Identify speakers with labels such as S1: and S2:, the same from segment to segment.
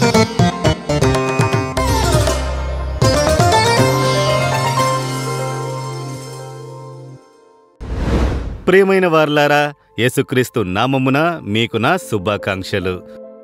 S1: ప్రియమైన వార్లారా యేసుక్రీస్తు నామమున మీకు నా శుభాకాంక్షలు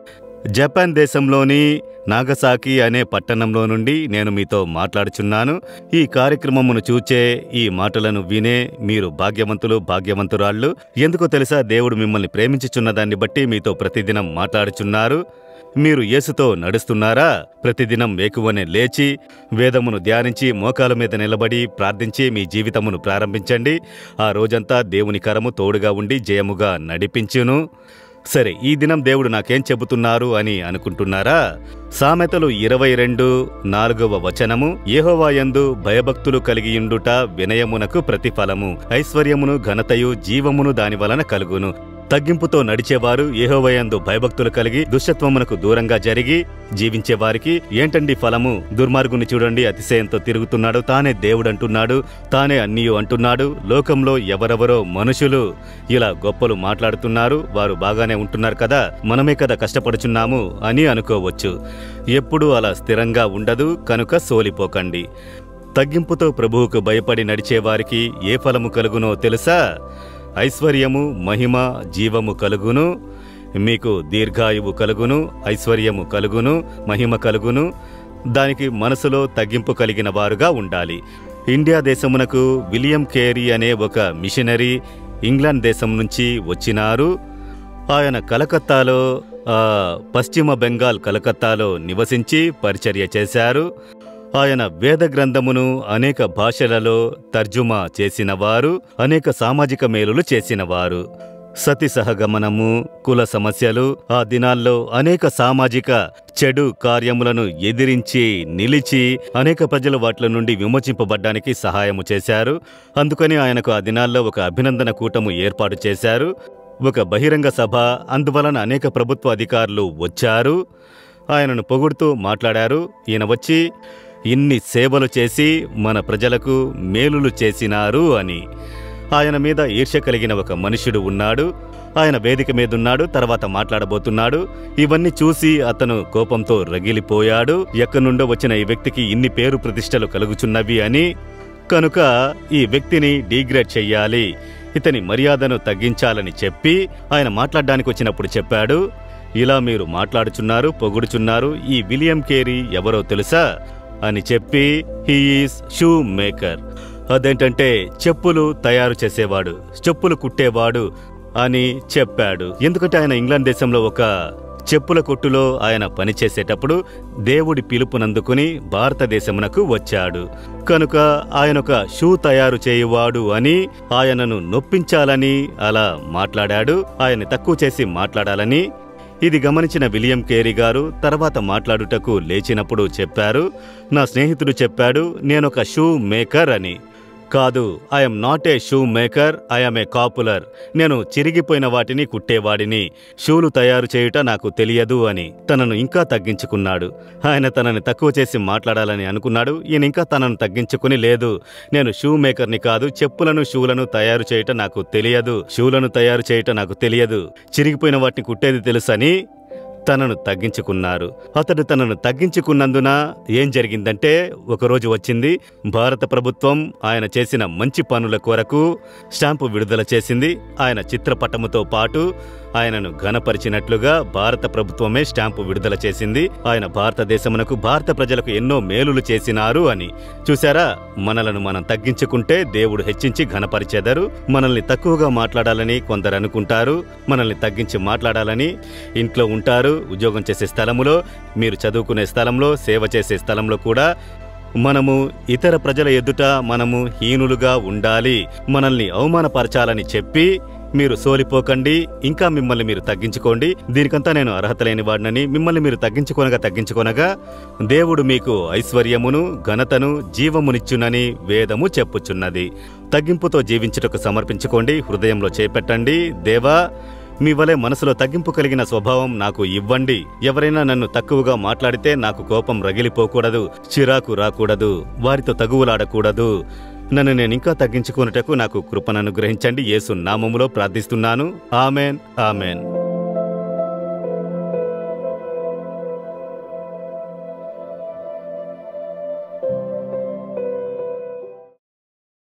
S1: జపాన్ దేశంలోని నాగసాకి అనే పట్టణంలో నుండి నేను మీతో మాట్లాడుచున్నాను ఈ కార్యక్రమమును చూచే ఈ మాటలను వినే మీరు భాగ్యవంతులు భాగ్యవంతురాళ్ళు ఎందుకో తెలుసా దేవుడు మిమ్మల్ని ప్రేమించుచున్న దాన్ని బట్టి మీతో ప్రతిదినం మాట్లాడుచున్నారు మీరు యేసుతో నడుస్తున్నారా ప్రతిదినం వేకువనే లేచి వేదమును ధ్యానించి మోకాల మీద నిలబడి ప్రార్థించి మీ జీవితమును ప్రారంభించండి ఆ రోజంతా దేవుని కరము తోడుగా ఉండి జయముగా నడిపించును సరే ఈ దినం దేవుడు నాకేం చెబుతున్నారు అని అనుకుంటున్నారా సామెతలు ఇరవై రెండు నాలుగవ వచనము యెహోవాయందు భయభక్తులు కలిగియుండుట వినయమునకు ప్రతిఫలము ఐశ్వర్యమును ఘనతయు జీవమును దాని వలన కలుగును తగ్గింపుతో నడిచేవారు యెహోవయందు భయభక్తులు కలిగి దుష్టత్వమునకు దూరంగా జరిగి జీవించే వారికి ఏంటండి ఫలము దుర్మార్గుని చూడండి అతిశయంతో తిరుగుతున్నాడు తానే దేవుడంటున్నాడు తానే అన్నీయు అంటున్నాడు లోకంలో ఎవరెవరో మనుషులు ఇలా గొప్పలు మాట్లాడుతున్నారు వారు బాగానే ఉంటున్నారు కదా మనమే కదా కష్టపడుచున్నాము అని అనుకోవచ్చు ఎప్పుడూ అలా స్థిరంగా ఉండదు కనుక సోలిపోకండి తగ్గింపుతో ప్రభువుకు భయపడి నడిచేవారికి ఏ ఫలము కలుగునో తెలుసా ఐశ్వర్యము మహిమ జీవము కలుగును మీకు దీర్ఘాయువు కలుగును ఐశ్వర్యము కలుగును మహిమ కలుగును దానికి మనసులో తగ్గింపు కలిగిన వారుగా ఉండాలి ఇండియా దేశమునకు విలియం కేరీ అనే ఒక మిషనరీ ఇంగ్లాండ్ దేశం నుంచి వచ్చినారు ఆయన కలకత్తాలో ఆ, పశ్చిమ బెంగాల్ కలకత్తాలో నివసించి పరిచర్య చేశారు ఆయన వేద గ్రంథమును అనేక భాషలలో తర్జుమా చేసినవారు అనేక సామాజిక మేలులు చేసినవారు సతి సహగమనము కుల సమస్యలు ఆ దినాల్లో అనేక సామాజిక చెడు కార్యములను ఎదిరించి నిలిచి అనేక ప్రజలు వాటి నుండి విమోచింపబడ్డానికి సహాయము చేశారు అందుకని ఆయనకు ఆ దినాల్లో ఒక అభినందన కూటము ఏర్పాటు చేశారు ఒక బహిరంగ సభ అందువలన అనేక ప్రభుత్వ అధికారులు వచ్చారు ఆయనను పొగుడుతూ మాట్లాడారు ఈయన వచ్చి ఇన్ని సేవలు చేసి మన ప్రజలకు మేలులు చేసినారు అని ఆయన మీద ఈర్ష్య కలిగిన ఒక మనుష్యుడు ఉన్నాడు ఆయన వేదిక మీదున్నాడు తర్వాత మాట్లాడబోతున్నాడు ఇవన్నీ చూసి అతను కోపంతో రగిలిపోయాడు ఎక్కడి నుండో వచ్చిన ఈ వ్యక్తికి ఇన్ని పేరు ప్రతిష్టలు కలుగుచున్నవి అని కనుక ఈ వ్యక్తిని డీగ్రేడ్ చెయ్యాలి ఇతని మర్యాదను తగ్గించాలని చెప్పి ఆయన మాట్లాడడానికి వచ్చినప్పుడు చెప్పాడు ఇలా మీరు మాట్లాడుచున్నారు పొగుడుచున్నారు ఈ విలియం కేరీ ఎవరో తెలుసా అని చెప్పి హీఈస్ షూ మేకర్ అదేంటంటే చెప్పులు తయారు చేసేవాడు చెప్పులు కుట్టేవాడు అని చెప్పాడు ఎందుకంటే ఆయన ఇంగ్లాండ్ దేశంలో ఒక చెప్పుల కొట్టులో ఆయన పనిచేసేటప్పుడు దేవుడి పిలుపునందుకుని భారతదేశమునకు వచ్చాడు కనుక ఆయన ఒక షూ తయారు చేయువాడు అని ఆయనను నొప్పించాలని అలా మాట్లాడాడు ఆయన తక్కువ చేసి మాట్లాడాలని ఇది గమనించిన విలియం కేరీ గారు తర్వాత మాట్లాడుటకు లేచినప్పుడు చెప్పారు నా స్నేహితుడు చెప్పాడు నేనొక షూ మేకర్ అని కాదు I'm not a shoemaker I'm a cobbler నేను చిరిగిపోయిన వాటిని కుట్టేవాడిని షూలు తయారు చేయుట నాకు తెలియదు అని తనను ఇంకా తగ్గించుకున్నాడు ఆయన తనని తక్కువ చేసి మాట్లాడాలని అనుకున్నాడు ఈయన ఇంకా తనను తగ్గించుకుని లేదు నేను షూ మేకర్ని కాదు చెప్పులను షూలను తయారు చేయుట నాకు తెలియదు షూలను తయారు చేయుట నాకు తెలియదు చిరిగిపోయిన వాటిని కుట్టేది తెలుసని తనను తగ్గించుకున్నారు అతడు తనను తగ్గించుకున్నందున ఏం జరిగిందంటే ఒకరోజు వచ్చింది భారత ప్రభుత్వం ఆయన చేసిన మంచి పనుల కొరకు స్టాంపు విడుదల చేసింది ఆయన చిత్రపటముతో పాటు ఆయనను ఘనపరిచినట్లుగా భారత ప్రభుత్వమే స్టాంపు విడుదల చేసింది ఆయన భారతదేశమునకు భారత ప్రజలకు ఎన్నో మేలులు చేసినారు అని చూసారా మనలను మనం తగ్గించుకుంటే దేవుడు హెచ్చించి ఘనపరిచెదరు మనల్ని తక్కువగా మాట్లాడాలని కొందరు అనుకుంటారు మనల్ని తగ్గించి మాట్లాడాలని ఇంట్లో ఉంటారు ఉద్యోగం చేసే స్థలములో మీరు చదువుకునే స్థలంలో సేవ చేసే స్థలంలో కూడా మనము ఇతర ప్రజల ఎదుట మనము హీనులుగా ఉండాలి మనల్ని అవమానపరచాలని చెప్పి మీరు సోలిపోకండి ఇంకా మిమ్మల్ని మీరు తగ్గించుకోండి దీనికంతా నేను అర్హత లేని వాడినని మిమ్మల్ని మీరు తగ్గించుకొనగా తగ్గించుకొనగా దేవుడు మీకు ఐశ్వర్యమును ఘనతను జీవమునిచ్చునని వేదము చెప్పుచున్నది తగ్గింపుతో జీవించుటకు సమర్పించుకోండి హృదయంలో చేపెట్టండి దేవా మీ వలె మనసులో తగ్గింపు కలిగిన స్వభావం నాకు ఇవ్వండి ఎవరైనా నన్ను తక్కువగా మాట్లాడితే నాకు కోపం రగిలిపోకూడదు చిరాకు రాకూడదు వారితో తగువులాడకూడదు నన్ను నేను ఇంకా తగ్గించుకున్నటకు నాకు కృపను అనుగ్రహించండి యేసు నామములో ప్రార్థిస్తున్నాను ఆమెన్ ఆమెన్